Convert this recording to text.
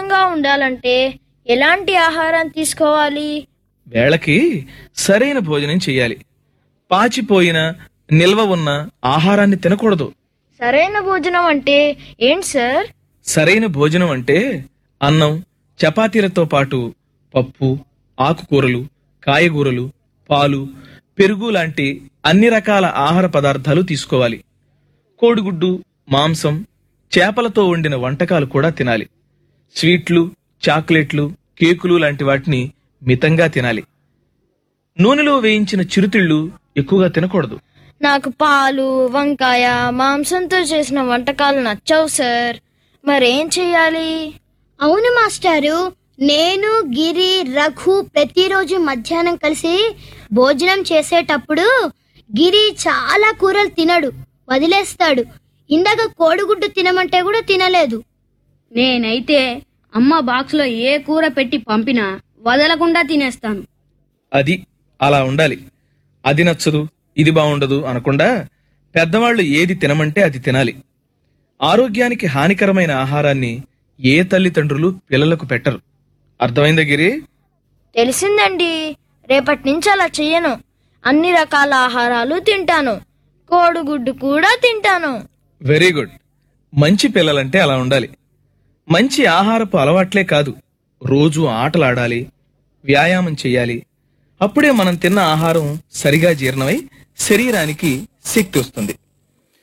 ఆరోగ్యంగా ఉండాలంటే ఎలాంటి ఆహారం తీసుకోవాలి వేళకి సరైన భోజనం చెయ్యాలి పాచిపోయిన నిల్వ ఉన్న ఆహారాన్ని తినకూడదు సరైన భోజనం అంటే ఏంటి సార్ సరైన భోజనం అంటే అన్నం చపాతీలతో పాటు పప్పు ఆకుకూరలు కాయగూరలు పాలు పెరుగు లాంటి అన్ని రకాల ఆహార పదార్థాలు తీసుకోవాలి కోడిగుడ్డు మాంసం చేపలతో వండిన వంటకాలు కూడా తినాలి స్వీట్లు చాక్లెట్లు కేకులు లాంటి వాటిని మితంగా తినాలి నూనెలో వేయించిన చిరుతిళ్ళు ఎక్కువగా తినకూడదు నాకు పాలు వంకాయ మాంసంతో చేసిన వంటకాలు నచ్చవు సార్ మరేం చెయ్యాలి అవును మాస్టారు నేను గిరి రఘు ప్రతిరోజు మధ్యాహ్నం కలిసి భోజనం చేసేటప్పుడు గిరి చాలా కూరలు తినడు వదిలేస్తాడు ఇందాక కోడిగుడ్డు తినమంటే కూడా తినలేదు నేనైతే అమ్మ బాక్స్లో ఏ కూర పెట్టి పంపినా వదలకుండా తినేస్తాను అది అలా ఉండాలి అది నచ్చదు ఇది బాగుండదు అనకుండా పెద్దవాళ్ళు ఏది తినమంటే అది తినాలి ఆరోగ్యానికి హానికరమైన ఆహారాన్ని ఏ తల్లిదండ్రులు పిల్లలకు పెట్టరు అర్థమైందా గిరి తెలిసిందండి రేపటి నుంచి అలా చెయ్యను అన్ని రకాల ఆహారాలు తింటాను కోడిగుడ్డు కూడా తింటాను వెరీ గుడ్ మంచి పిల్లలంటే అలా ఉండాలి మంచి ఆహారపు అలవాట్లే కాదు రోజు ఆటలాడాలి వ్యాయామం చేయాలి అప్పుడే మనం తిన్న ఆహారం సరిగా జీర్ణమై శరీరానికి శక్తి వస్తుంది